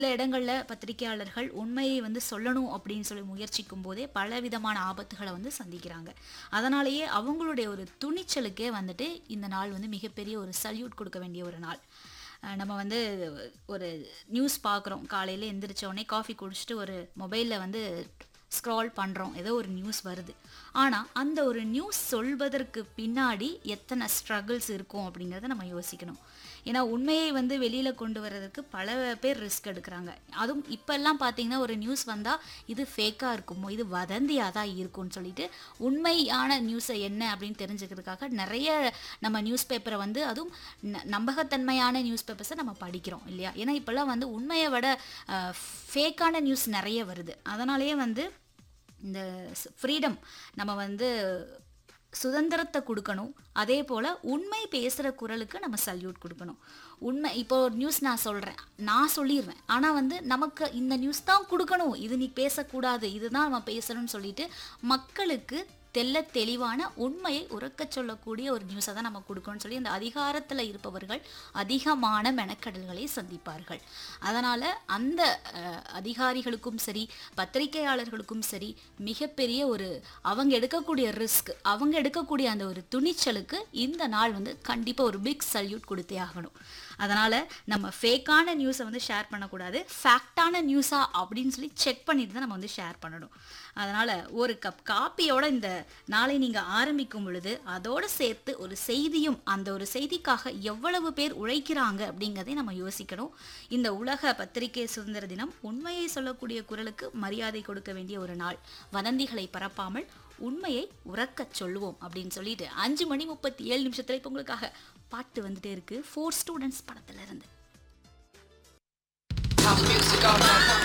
சில இடங்கள்ல பத்திரிகையாளர்கள் உண்மையை வந்து சொல்லணும் அப்படின்னு சொல்லி முயற்சிக்கும் போதே பல விதமான ஆபத்துகளை வந்து சந்திக்கிறாங்க அதனாலேயே அவங்களுடைய ஒரு துணிச்சலுக்கே வந்துட்டு இந்த நாள் வந்து மிகப்பெரிய ஒரு சல்யூட் கொடுக்க வேண்டிய ஒரு நாள் அஹ் நம்ம வந்து ஒரு நியூஸ் பார்க்குறோம் காலையில் எந்திரிச்ச உடனே காஃபி குடிச்சிட்டு ஒரு மொபைலில் வந்து ஸ்க்ரால் பண்ணுறோம் ஏதோ ஒரு நியூஸ் வருது ஆனால் அந்த ஒரு நியூஸ் சொல்வதற்கு பின்னாடி எத்தனை ஸ்ட்ரகிள்ஸ் இருக்கும் அப்படிங்கிறத நம்ம யோசிக்கணும் ஏன்னா உண்மையை வந்து வெளியில் கொண்டு வர்றதுக்கு பல பேர் ரிஸ்க் எடுக்கிறாங்க அதுவும் இப்போல்லாம் பார்த்தீங்கன்னா ஒரு நியூஸ் வந்தால் இது ஃபேக்காக இருக்குமோ இது வதந்தியாக தான் இருக்கும்னு சொல்லிட்டு உண்மையான நியூஸை என்ன அப்படின்னு தெரிஞ்சுக்கிறதுக்காக நிறைய நம்ம நியூஸ் பேப்பரை வந்து அதுவும் ந- நம்பகத்தன்மையான நியூஸ் பேப்பர்ஸை நம்ம படிக்கிறோம் இல்லையா ஏன்னா இப்போல்லாம் வந்து உண்மையை விட ஃபேக்கான நியூஸ் நிறைய வருது அதனாலேயே வந்து இந்த ஃப்ரீடம் நம்ம வந்து சுதந்திரத்தை கொடுக்கணும் அதே போல் உண்மை பேசுகிற குரலுக்கு நம்ம சல்யூட் கொடுக்கணும் உண்மை இப்போ ஒரு நியூஸ் நான் சொல்கிறேன் நான் சொல்லிடுவேன் ஆனால் வந்து நமக்கு இந்த நியூஸ் தான் கொடுக்கணும் இது நீ பேசக்கூடாது இதுதான் நம்ம பேசணும்னு சொல்லிட்டு மக்களுக்கு தெள்ள தெளிவான உண்மையை உறக்கச் சொல்லக்கூடிய ஒரு நியூஸை தான் நம்ம கொடுக்கணும்னு சொல்லி அந்த அதிகாரத்தில் இருப்பவர்கள் அதிகமான மெனக்கடல்களை சந்திப்பார்கள் அதனால் அந்த அஹ், அதிகாரிகளுக்கும் சரி பத்திரிகையாளர்களுக்கும் சரி மிகப்பெரிய ஒரு அவங்க எடுக்கக்கூடிய ரிஸ்க் அவங்க எடுக்கக்கூடிய அந்த ஒரு துணிச்சலுக்கு இந்த நாள் வந்து கண்டிப்பாக ஒரு பிக் சல்யூட் கொடுத்தே ஆகணும் அதனால் நம்ம ஃபேக்கான நியூஸை வந்து ஷேர் பண்ணக்கூடாது ஃபேக்டான நியூஸா அப்படின்னு சொல்லி செக் பண்ணிட்டு தான் நம்ம வந்து ஷேர் பண்ணணும் அதனால் ஒரு கப் காப்பியோட இந்த நாளை நீங்கள் ஆரம்பிக்கும் பொழுது அதோடு சேர்த்து ஒரு செய்தியும் அந்த ஒரு செய்திக்காக எவ்வளவு பேர் உழைக்கிறாங்க அப்படிங்கிறதை நம்ம யோசிக்கணும் இந்த உலக பத்திரிகை சுதந்திர தினம் உண்மையை சொல்லக்கூடிய குரலுக்கு மரியாதை கொடுக்க வேண்டிய ஒரு நாள் வதந்திகளை பரப்பாமல் உண்மையை உறக்கச் சொல்லுவோம் அப்படின்னு சொல்லிட்டு அஞ்சு மணி முப்பத்தி ஏழு நிமிஷத்துல இப்போ உங்களுக்காக பாட்டு வந்துட்டே இருக்கு ஃபோர் ஸ்டூடெண்ட்ஸ் படத்துல இருந்து House music all night long.